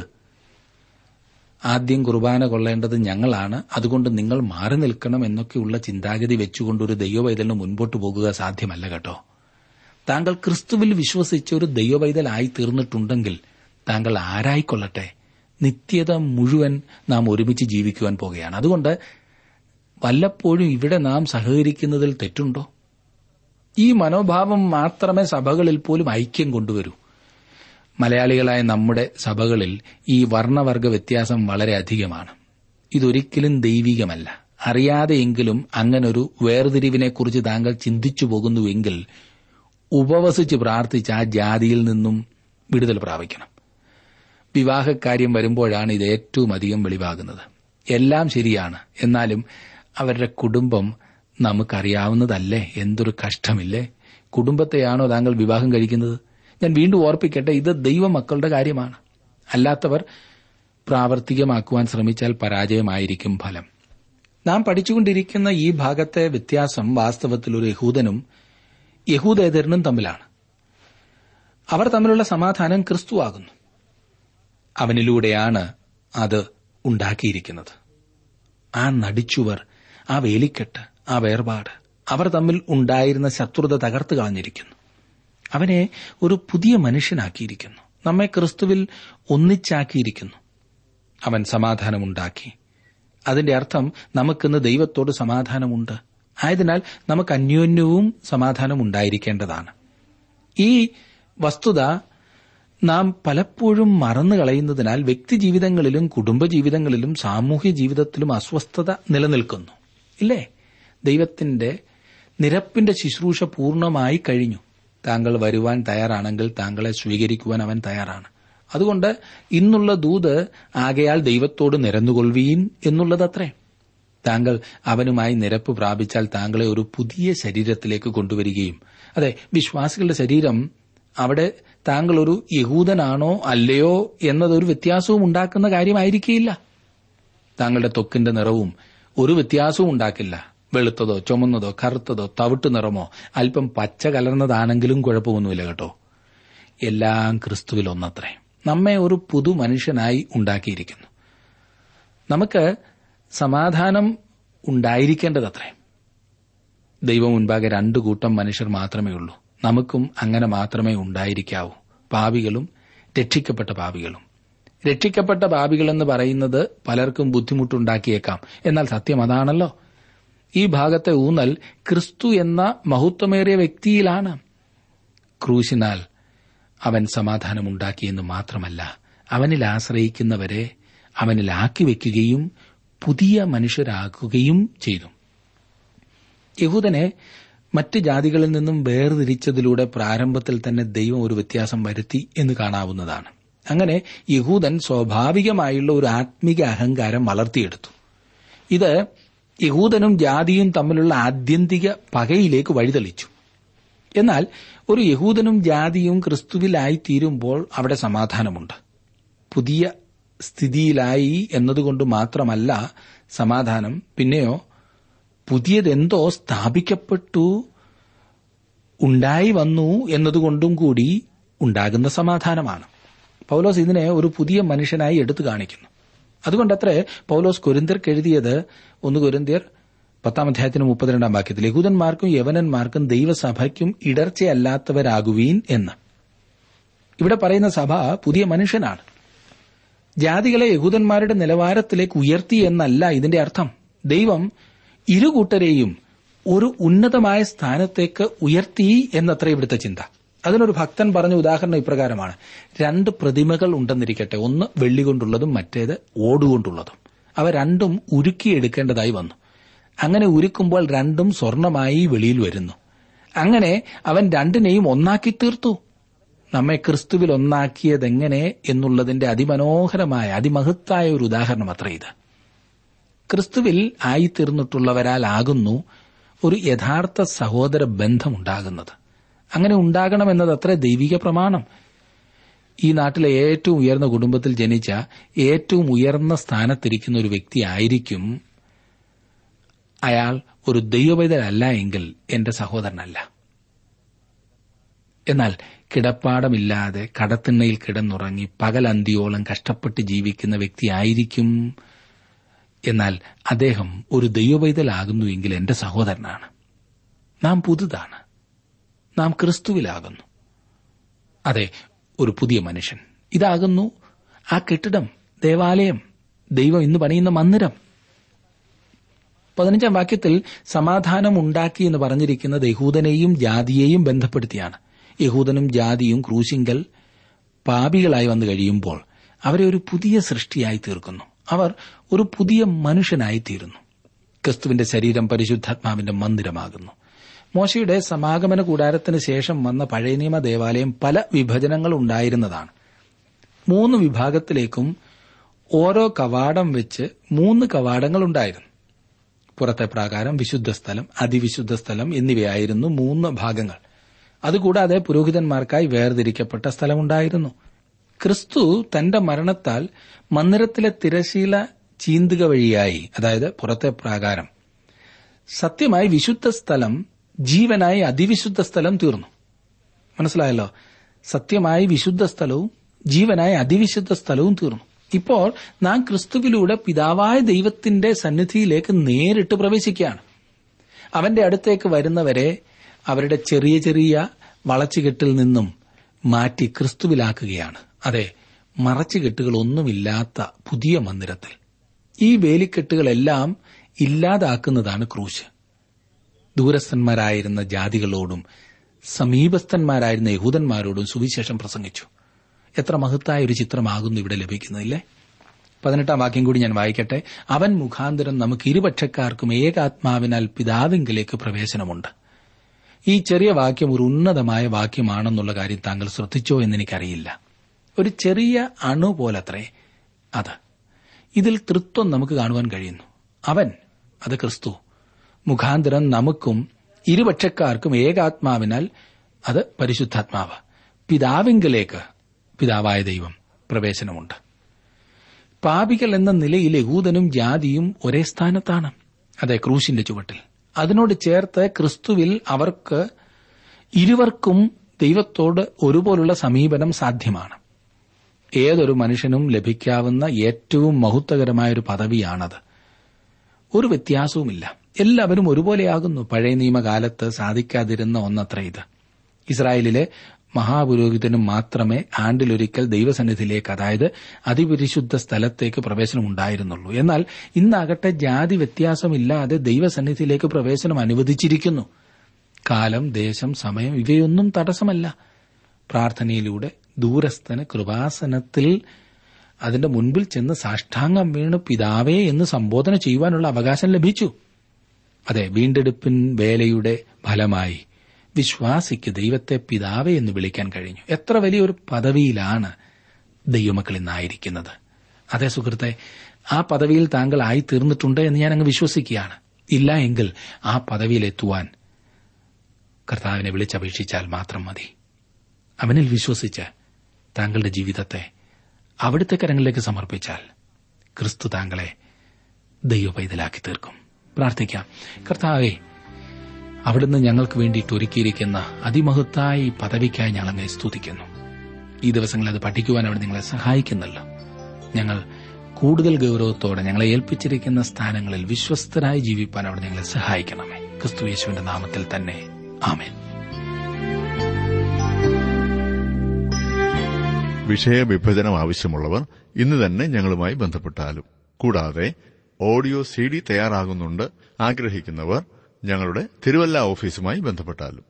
ആദ്യം കുർബാന കൊള്ളേണ്ടത് ഞങ്ങളാണ് അതുകൊണ്ട് നിങ്ങൾ മാറി നിൽക്കണം എന്നൊക്കെയുള്ള ചിന്താഗതി വെച്ചുകൊണ്ട് ഒരു ദൈവവൈതലിന് മുൻപോട്ട് പോകുക സാധ്യമല്ല കേട്ടോ താങ്കൾ ക്രിസ്തുവിൽ വിശ്വസിച്ച ഒരു ദൈവവൈതലായി തീർന്നിട്ടുണ്ടെങ്കിൽ താങ്കൾ ആരായിക്കൊള്ളട്ടെ നിത്യത മുഴുവൻ നാം ഒരുമിച്ച് ജീവിക്കുവാൻ പോകുകയാണ് അതുകൊണ്ട് വല്ലപ്പോഴും ഇവിടെ നാം സഹകരിക്കുന്നതിൽ തെറ്റുണ്ടോ ഈ മനോഭാവം മാത്രമേ സഭകളിൽ പോലും ഐക്യം കൊണ്ടുവരൂ മലയാളികളായ നമ്മുടെ സഭകളിൽ ഈ വർണ്ണവർഗ വ്യത്യാസം വളരെ അധികമാണ് ഇതൊരിക്കലും ദൈവികമല്ല അറിയാതെയെങ്കിലും അങ്ങനൊരു വേർതിരിവിനെക്കുറിച്ച് താങ്കൾ ചിന്തിച്ചു പോകുന്നുവെങ്കിൽ ഉപവസിച്ച് പ്രാർത്ഥിച്ച് ആ ജാതിയിൽ നിന്നും വിടുതൽ പ്രാപിക്കണം വിവാഹക്കാര്യം വരുമ്പോഴാണ് ഇത് ഏറ്റവും അധികം വെളിവാകുന്നത് എല്ലാം ശരിയാണ് എന്നാലും അവരുടെ കുടുംബം നമുക്കറിയാവുന്നതല്ലേ എന്തൊരു കഷ്ടമില്ലേ കുടുംബത്തെയാണോ താങ്കൾ വിവാഹം കഴിക്കുന്നത് ഞാൻ വീണ്ടും ഓർപ്പിക്കട്ടെ ഇത് ദൈവമക്കളുടെ കാര്യമാണ് അല്ലാത്തവർ പ്രാവർത്തികമാക്കുവാൻ ശ്രമിച്ചാൽ പരാജയമായിരിക്കും ഫലം നാം പഠിച്ചുകൊണ്ടിരിക്കുന്ന ഈ ഭാഗത്തെ വ്യത്യാസം വാസ്തവത്തിൽ ഒരു യഹൂദനും യഹൂദേതരനും തമ്മിലാണ് അവർ തമ്മിലുള്ള സമാധാനം ക്രിസ്തുവാകുന്നു അവനിലൂടെയാണ് അത് ഉണ്ടാക്കിയിരിക്കുന്നത് ആ നടിച്ചുവർ ആ വേലിക്കെട്ട് ആ വേർപാട് അവർ തമ്മിൽ ഉണ്ടായിരുന്ന ശത്രുത തകർത്ത് കളഞ്ഞിരിക്കുന്നു അവനെ ഒരു പുതിയ മനുഷ്യനാക്കിയിരിക്കുന്നു നമ്മെ ക്രിസ്തുവിൽ ഒന്നിച്ചാക്കിയിരിക്കുന്നു അവൻ സമാധാനമുണ്ടാക്കി അതിന്റെ അർത്ഥം നമുക്കിന്ന് ദൈവത്തോട് സമാധാനമുണ്ട് ആയതിനാൽ നമുക്ക് അന്യോന്യവും സമാധാനം ഉണ്ടായിരിക്കേണ്ടതാണ് ഈ വസ്തുത നാം പലപ്പോഴും മറന്നു കളയുന്നതിനാൽ വ്യക്തിജീവിതങ്ങളിലും കുടുംബജീവിതങ്ങളിലും സാമൂഹ്യ ജീവിതത്തിലും അസ്വസ്ഥത നിലനിൽക്കുന്നു ഇല്ലേ ദൈവത്തിന്റെ നിരപ്പിന്റെ ശുശ്രൂഷ പൂർണ്ണമായി കഴിഞ്ഞു താങ്കൾ വരുവാൻ തയ്യാറാണെങ്കിൽ താങ്കളെ സ്വീകരിക്കുവാൻ അവൻ തയ്യാറാണ് അതുകൊണ്ട് ഇന്നുള്ള ദൂത് ആകയാൽ ദൈവത്തോട് നിരന്നുകൊള്ളുവീൻ എന്നുള്ളതത്രേ താങ്കൾ അവനുമായി നിരപ്പ് പ്രാപിച്ചാൽ താങ്കളെ ഒരു പുതിയ ശരീരത്തിലേക്ക് കൊണ്ടുവരികയും അതെ വിശ്വാസികളുടെ ശരീരം അവിടെ താങ്കൾ ഒരു യഹൂദനാണോ അല്ലയോ എന്നതൊരു വ്യത്യാസവും ഉണ്ടാക്കുന്ന കാര്യമായിരിക്കില്ല താങ്കളുടെ ത്വക്കിന്റെ നിറവും ഒരു വ്യത്യാസവും ഉണ്ടാക്കില്ല വെളുത്തതോ ചുമന്നതോ കറുത്തതോ തവിട്ട് നിറമോ അല്പം പച്ച കലർന്നതാണെങ്കിലും കുഴപ്പമൊന്നുമില്ല കേട്ടോ എല്ലാം ക്രിസ്തുവിൽ ഒന്നത്രേ നമ്മെ ഒരു പുതു മനുഷ്യനായി ഉണ്ടാക്കിയിരിക്കുന്നു നമുക്ക് സമാധാനം ഉണ്ടായിരിക്കേണ്ടതത്രേ ദൈവം മുൻപാകെ രണ്ടു കൂട്ടം മനുഷ്യർ മാത്രമേ ഉള്ളൂ നമുക്കും അങ്ങനെ മാത്രമേ ഉണ്ടായിരിക്കാവൂ പാപികളും രക്ഷിക്കപ്പെട്ട പാപികളും രക്ഷിക്കപ്പെട്ട പാപികളെന്ന് പറയുന്നത് പലർക്കും ബുദ്ധിമുട്ടുണ്ടാക്കിയേക്കാം എന്നാൽ സത്യം അതാണല്ലോ ഈ ഭാഗത്തെ ഊന്നൽ ക്രിസ്തു എന്ന മഹത്വമേറിയ വ്യക്തിയിലാണ് ക്രൂശിനാൽ അവൻ സമാധാനമുണ്ടാക്കിയെന്ന് മാത്രമല്ല അവനിൽ ആശ്രയിക്കുന്നവരെ അവനിലാക്കി വെക്കുകയും പുതിയ മനുഷ്യരാക്കുകയും ചെയ്തു യഹൂദനെ മറ്റ് ജാതികളിൽ നിന്നും വേർതിരിച്ചതിലൂടെ പ്രാരംഭത്തിൽ തന്നെ ദൈവം ഒരു വ്യത്യാസം വരുത്തി എന്ന് കാണാവുന്നതാണ് അങ്ങനെ യഹൂദൻ സ്വാഭാവികമായുള്ള ഒരു ആത്മീക അഹങ്കാരം വളർത്തിയെടുത്തു ഇത് യഹൂദനും ജാതിയും തമ്മിലുള്ള ആത്യന്തിക പകയിലേക്ക് വഴിതെളിച്ചു എന്നാൽ ഒരു യഹൂദനും ജാതിയും ക്രിസ്തുവിലായി തീരുമ്പോൾ അവിടെ സമാധാനമുണ്ട് പുതിയ സ്ഥിതിയിലായി എന്നതുകൊണ്ട് മാത്രമല്ല സമാധാനം പിന്നെയോ പുതിയതെന്തോ സ്ഥാപിക്കപ്പെട്ടു ഉണ്ടായി വന്നു എന്നതുകൊണ്ടും കൂടി ഉണ്ടാകുന്ന സമാധാനമാണ് പൗലോസ് ഇതിനെ ഒരു പുതിയ മനുഷ്യനായി എടുത്തു കാണിക്കുന്നു അതുകൊണ്ടത്രേ പൗലോസ് കൊരിന്തിയർക്ക് എഴുതിയത് ഒന്ന് കൊരിന്തിയർ പത്താം അധ്യായത്തിന് മുപ്പത്തിരണ്ടാം വാക്യത്തിൽ യഹൂദന്മാർക്കും യവനന്മാർക്കും ദൈവസഭയ്ക്കും ഇടർച്ചയല്ലാത്തവരാകുവീൻ എന്ന് ഇവിടെ പറയുന്ന സഭ പുതിയ മനുഷ്യനാണ് ജാതികളെ യഹൂദന്മാരുടെ നിലവാരത്തിലേക്ക് ഉയർത്തി എന്നല്ല ഇതിന്റെ അർത്ഥം ദൈവം ഇരുകൂട്ടരെയും ഒരു ഉന്നതമായ സ്ഥാനത്തേക്ക് ഉയർത്തി എന്നത്ര ഇവിടുത്തെ ചിന്ത അതിനൊരു ഭക്തൻ പറഞ്ഞ ഉദാഹരണം ഇപ്രകാരമാണ് രണ്ട് പ്രതിമകൾ ഉണ്ടെന്നിരിക്കട്ടെ ഒന്ന് വെള്ളി കൊണ്ടുള്ളതും മറ്റേത് ഓടുകൊണ്ടുള്ളതും അവ രണ്ടും ഉരുക്കിയെടുക്കേണ്ടതായി വന്നു അങ്ങനെ ഉരുക്കുമ്പോൾ രണ്ടും സ്വർണമായി വെളിയിൽ വരുന്നു അങ്ങനെ അവൻ രണ്ടിനെയും ഒന്നാക്കി തീർത്തു നമ്മെ ക്രിസ്തുവിൽ ഒന്നാക്കിയതെങ്ങനെ എന്നുള്ളതിന്റെ അതിമനോഹരമായ അതിമഹത്തായ ഒരു ഉദാഹരണം അത്ര ഇത് ക്രിസ്തുവിൽ ആയിത്തീർന്നിട്ടുള്ളവരാൽ ആകുന്നു ഒരു യഥാർത്ഥ സഹോദര ബന്ധമുണ്ടാകുന്നത് അങ്ങനെ ഉണ്ടാകണമെന്നത് അത്ര ദൈവിക പ്രമാണം ഈ നാട്ടിലെ ഏറ്റവും ഉയർന്ന കുടുംബത്തിൽ ജനിച്ച ഏറ്റവും ഉയർന്ന സ്ഥാനത്തിരിക്കുന്ന ഒരു വ്യക്തി ആയിരിക്കും അയാൾ ഒരു ദൈവവൈതലല്ല എങ്കിൽ എന്റെ സഹോദരനല്ല എന്നാൽ കിടപ്പാടമില്ലാതെ കടത്തിണ്ണയിൽ കിടന്നുറങ്ങി പകലന്തിയോളം കഷ്ടപ്പെട്ട് ജീവിക്കുന്ന വ്യക്തിയായിരിക്കും എന്നാൽ അദ്ദേഹം ഒരു ദൈവവൈതലാകുന്നു എങ്കിൽ എന്റെ സഹോദരനാണ് നാം പുതുതാണ് നാം ക്രിസ്തുവിലാകുന്നു അതെ ഒരു പുതിയ മനുഷ്യൻ ഇതാകുന്നു ആ കെട്ടിടം ദേവാലയം ദൈവം ഇന്ന് പണിയുന്ന മന്ദിരം പതിനഞ്ചാം വാക്യത്തിൽ സമാധാനം ഉണ്ടാക്കി എന്ന് പറഞ്ഞിരിക്കുന്നത് യഹൂദനെയും ജാതിയെയും ബന്ധപ്പെടുത്തിയാണ് യഹൂദനും ജാതിയും ക്രൂശിങ്കൽ പാപികളായി വന്നു കഴിയുമ്പോൾ അവരെ ഒരു പുതിയ സൃഷ്ടിയായി തീർക്കുന്നു അവർ ഒരു പുതിയ മനുഷ്യനായി തീരുന്നു ക്രിസ്തുവിന്റെ ശരീരം പരിശുദ്ധാത്മാവിന്റെ മന്ദിരമാകുന്നു മോശയുടെ സമാഗമന കൂടാരത്തിന് ശേഷം വന്ന പഴയ നിയമ ദേവാലയം പല വിഭജനങ്ങൾ ഉണ്ടായിരുന്നതാണ് മൂന്ന് വിഭാഗത്തിലേക്കും ഓരോ കവാടം വെച്ച് മൂന്ന് കവാടങ്ങൾ ഉണ്ടായിരുന്നു പുറത്തെ പ്രാകാരം വിശുദ്ധ സ്ഥലം അതിവിശുദ്ധ സ്ഥലം എന്നിവയായിരുന്നു മൂന്ന് ഭാഗങ്ങൾ അതുകൂടാതെ പുരോഹിതന്മാർക്കായി വേർതിരിക്കപ്പെട്ട സ്ഥലമുണ്ടായിരുന്നു ക്രിസ്തു തന്റെ മരണത്താൽ മന്ദിരത്തിലെ തിരശീല ചീന്തുക വഴിയായി അതായത് പുറത്തെ പ്രാകാരം സത്യമായി വിശുദ്ധ സ്ഥലം ജീവനായി അതിവിശുദ്ധ സ്ഥലം തീർന്നു മനസ്സിലായല്ലോ സത്യമായി വിശുദ്ധ സ്ഥലവും ജീവനായി അതിവിശുദ്ധ സ്ഥലവും തീർന്നു ഇപ്പോൾ നാം ക്രിസ്തുവിലൂടെ പിതാവായ ദൈവത്തിന്റെ സന്നിധിയിലേക്ക് നേരിട്ട് പ്രവേശിക്കുകയാണ് അവന്റെ അടുത്തേക്ക് വരുന്നവരെ അവരുടെ ചെറിയ ചെറിയ വളച്ചുകെട്ടിൽ നിന്നും മാറ്റി ക്രിസ്തുവിലാക്കുകയാണ് അതെ മറച്ചുകെട്ടുകളൊന്നുമില്ലാത്ത പുതിയ മന്ദിരത്തിൽ ഈ വേലിക്കെട്ടുകളെല്ലാം ഇല്ലാതാക്കുന്നതാണ് ക്രൂശ് ദൂരസ്ഥന്മാരായിരുന്ന ജാതികളോടും സമീപസ്ഥന്മാരായിരുന്ന യഹൂദന്മാരോടും സുവിശേഷം പ്രസംഗിച്ചു എത്ര മഹത്തായ ഒരു ചിത്രമാകുന്നു ഇവിടെ ലഭിക്കുന്നില്ലേ പതിനെട്ടാം വാക്യം കൂടി ഞാൻ വായിക്കട്ടെ അവൻ മുഖാന്തരം നമുക്ക് ഇരുപക്ഷക്കാർക്കും ഏകാത്മാവിനാൽ പിതാവിങ്കിലേക്ക് പ്രവേശനമുണ്ട് ഈ ചെറിയ വാക്യം ഒരു ഉന്നതമായ വാക്യമാണെന്നുള്ള കാര്യം താങ്കൾ ശ്രദ്ധിച്ചോ എന്നെനിക്കറിയില്ല ഒരു ചെറിയ അണു പോലത്രേ അത് ഇതിൽ തൃത്വം നമുക്ക് കാണുവാൻ കഴിയുന്നു അവൻ അത് ക്രിസ്തു മുഖാന്തരം നമുക്കും ഇരുപക്ഷക്കാർക്കും ഏകാത്മാവിനാൽ അത് പരിശുദ്ധാത്മാവ് പിതാവിങ്കലേക്ക് പിതാവായ ദൈവം പ്രവേശനമുണ്ട് പാപികൾ എന്ന നിലയിൽ യഹൂദനും ജാതിയും ഒരേ സ്ഥാനത്താണ് അതെ ക്രൂശിന്റെ ചുവട്ടിൽ അതിനോട് ചേർത്ത് ക്രിസ്തുവിൽ അവർക്ക് ഇരുവർക്കും ദൈവത്തോട് ഒരുപോലുള്ള സമീപനം സാധ്യമാണ് ഏതൊരു മനുഷ്യനും ലഭിക്കാവുന്ന ഏറ്റവും മഹത്വകരമായ ഒരു പദവിയാണത് ഒരു വ്യത്യാസവുമില്ല എല്ലാവരും ഒരുപോലെയാകുന്നു പഴയ നിയമകാലത്ത് സാധിക്കാതിരുന്ന ഒന്നത്ര ഇത് ഇസ്രായേലിലെ മഹാപുരോഹിതനും മാത്രമേ ആണ്ടിലൊരിക്കൽ ദൈവസന്നിധിയിലേക്ക് അതായത് അതിപരിശുദ്ധ സ്ഥലത്തേക്ക് പ്രവേശനം ഉണ്ടായിരുന്നുള്ളൂ എന്നാൽ ഇന്നാകട്ടെ ജാതി വ്യത്യാസമില്ലാതെ ദൈവസന്നിധിയിലേക്ക് പ്രവേശനം അനുവദിച്ചിരിക്കുന്നു കാലം ദേശം സമയം ഇവയൊന്നും തടസ്സമല്ല പ്രാർത്ഥനയിലൂടെ ദൂരസ്ഥന് കൃപാസനത്തിൽ അതിന്റെ മുൻപിൽ ചെന്ന് സാഷ്ടാംഗം വീണ് പിതാവേ എന്ന് സംബോധന ചെയ്യുവാനുള്ള അവകാശം ലഭിച്ചു അതെ വീണ്ടെടുപ്പിൻ വേലയുടെ ഫലമായി വിശ്വാസിക്ക് ദൈവത്തെ പിതാവേ എന്ന് വിളിക്കാൻ കഴിഞ്ഞു എത്ര വലിയൊരു പദവിയിലാണ് ദൈവമക്കൾ ഇന്നായിരിക്കുന്നത് അതെ സുഹൃത്തെ ആ പദവിയിൽ താങ്കൾ ആയി തീർന്നിട്ടുണ്ട് എന്ന് ഞാൻ അങ്ങ് വിശ്വസിക്കുകയാണ് ഇല്ല എങ്കിൽ ആ പദവിയിലെത്തുവാൻ കർത്താവിനെ വിളിച്ചപേക്ഷിച്ചാൽ മാത്രം മതി അവനിൽ വിശ്വസിച്ച് താങ്കളുടെ ജീവിതത്തെ അവിടുത്തെ കരങ്ങളിലേക്ക് സമർപ്പിച്ചാൽ ക്രിസ്തു താങ്കളെ ദൈവപൈതലാക്കി തീർക്കും പ്രാർത്ഥിക്കാം കർത്താവെ അവിടുന്ന് ഞങ്ങൾക്ക് വേണ്ടിയിട്ട് ഒരുക്കിയിരിക്കുന്ന അതിമഹത്തായ ഈ പദവിക്കായി ഞങ്ങൾ അങ്ങേ സ്തുതിക്കുന്നു ഈ ദിവസങ്ങളിൽ അത് പഠിക്കുവാൻ അവിടെ നിങ്ങളെ സഹായിക്കുന്നല്ലോ ഞങ്ങൾ കൂടുതൽ ഗൗരവത്തോടെ ഞങ്ങളെ ഏൽപ്പിച്ചിരിക്കുന്ന സ്ഥാനങ്ങളിൽ വിശ്വസ്തരായി ജീവിപ്പാൻ അവിടെ ഞങ്ങളെ സഹായിക്കണമേ ക്രിസ്തു യേശുവിന്റെ നാമത്തിൽ തന്നെ ആമേൻ വിഷയവിഭജനം ആവശ്യമുള്ളവർ ഇന്ന് തന്നെ ഞങ്ങളുമായി ബന്ധപ്പെട്ടാലും കൂടാതെ ഓഡിയോ സി ഡി തയ്യാറാകുന്നുണ്ട് ആഗ്രഹിക്കുന്നവർ ഞങ്ങളുടെ തിരുവല്ല ഓഫീസുമായി ബന്ധപ്പെട്ടാലും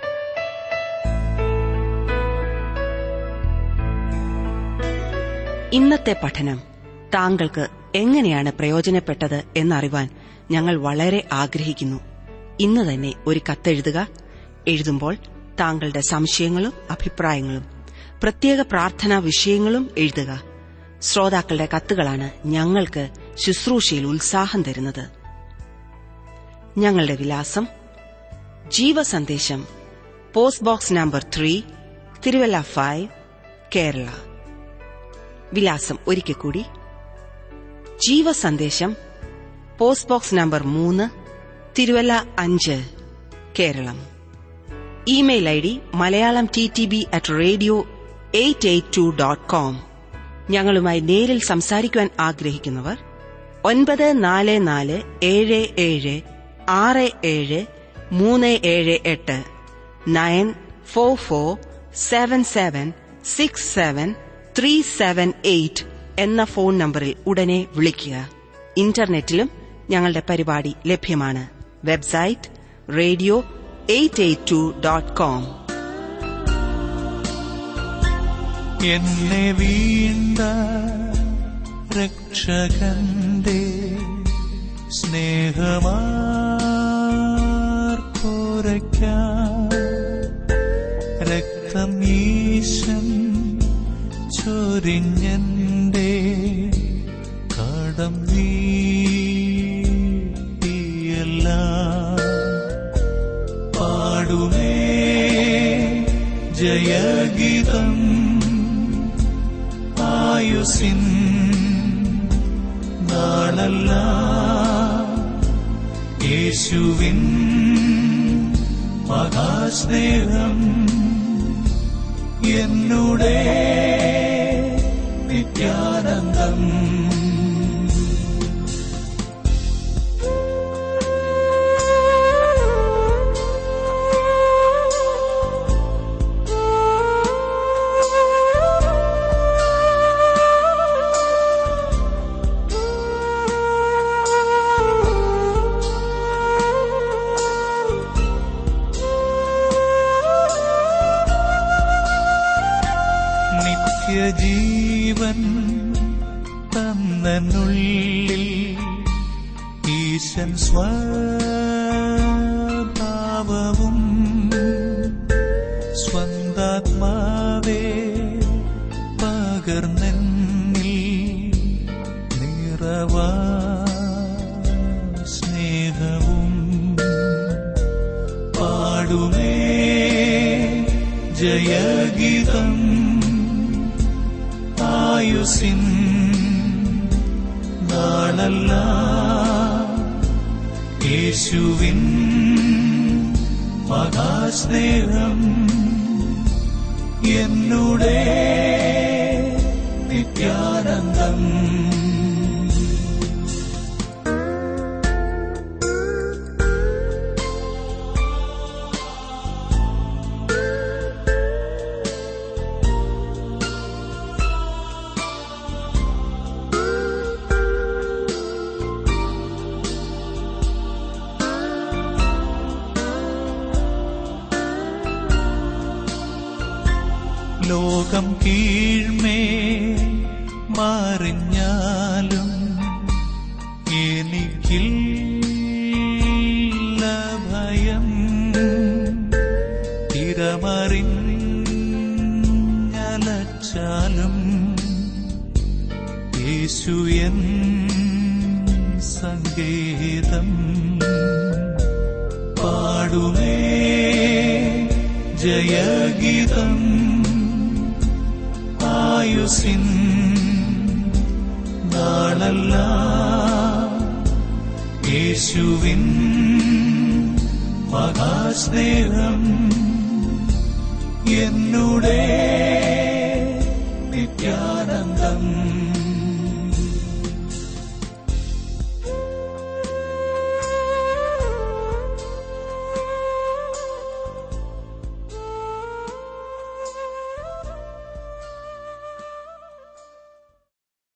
ഇന്നത്തെ പഠനം താങ്കൾക്ക് എങ്ങനെയാണ് പ്രയോജനപ്പെട്ടത് എന്നറിവാൻ ഞങ്ങൾ വളരെ ആഗ്രഹിക്കുന്നു ഇന്ന് തന്നെ ഒരു കത്തെഴുതുക എഴുതുമ്പോൾ താങ്കളുടെ സംശയങ്ങളും അഭിപ്രായങ്ങളും പ്രത്യേക പ്രാർത്ഥനാ വിഷയങ്ങളും എഴുതുക ശ്രോതാക്കളുടെ കത്തുകളാണ് ഞങ്ങൾക്ക് ശുശ്രൂഷയിൽ ഉത്സാഹം തരുന്നത് ഞങ്ങളുടെ വിലാസം Jeevasandesham post box number three Thiruvalla five Kerala വിലാസം ഒരിക്കൽ കൂടി ജീവസന്ദേശം പോസ്റ്റ് ബോക്സ് നമ്പർ മൂന്ന് തിരുവല്ല അഞ്ച് Keralam email I D Malayalam T T B at radio eight eight two dot com ഞങ്ങളുമായി നേരിൽ സംസാരിക്കുവാൻ ആഗ്രഹിക്കുന്നവർ ഒൻപത് നാല് നാല് ഏഴ് ഏഴ് ആറ് ഏഴ് മൂന്ന് ഏഴ് എട്ട് nine four four seven seven six seven three seven eight എന്ന ഫോൺ നമ്പറിൽ ഉടനെ വിളിക്കുക ഇന്റർനെറ്റിലും ഞങ്ങളുടെ പരിപാടി ലഭ്യമാണ് website radio eight eight two dot com എന്നെ വീണ്ട രക്ഷകന്റെ സ്നേഹമാർപ്പോരയ്ക്കാം രക്തം ഈശൻ ചൊരിഞ്ഞന്റെ കടം വീട്ടിയല്ല പാടുമേ ജയഗീതം ആയുസിൻ നാളല്ല യേശുവിൻ മഹാസ്നേഹം എന്നുടെ നിത്യാനന്ദം നിത്യജീവൻ തന്നുള്ളിൽ ഈശൻ സ്വഭാവവും സ്വന്താത്മാവേ പകർന്നെന്നിൽ നിറവാ സ്നേഹവും പാടുമേ ജയഗീതം ആയുസിൻ നാളല്ല യേശുവിൻ മഹാസ്നേഹം എന്നുടെ നിത്യാനന്ദം ലോകം കീഴ്മേ മറിഞ്ഞാലും എനിക്കില്ല ഭയം തിരമറിഞ്ഞലച്ചാലും യേശു എൻ സങ്കേതം പാടുമേ ജയഗീതം ആയുസിൻ നാളല്ല യേശുവിൻ മഹാസ്നേഹം എന്നുടെ നിത്യാനന്ദം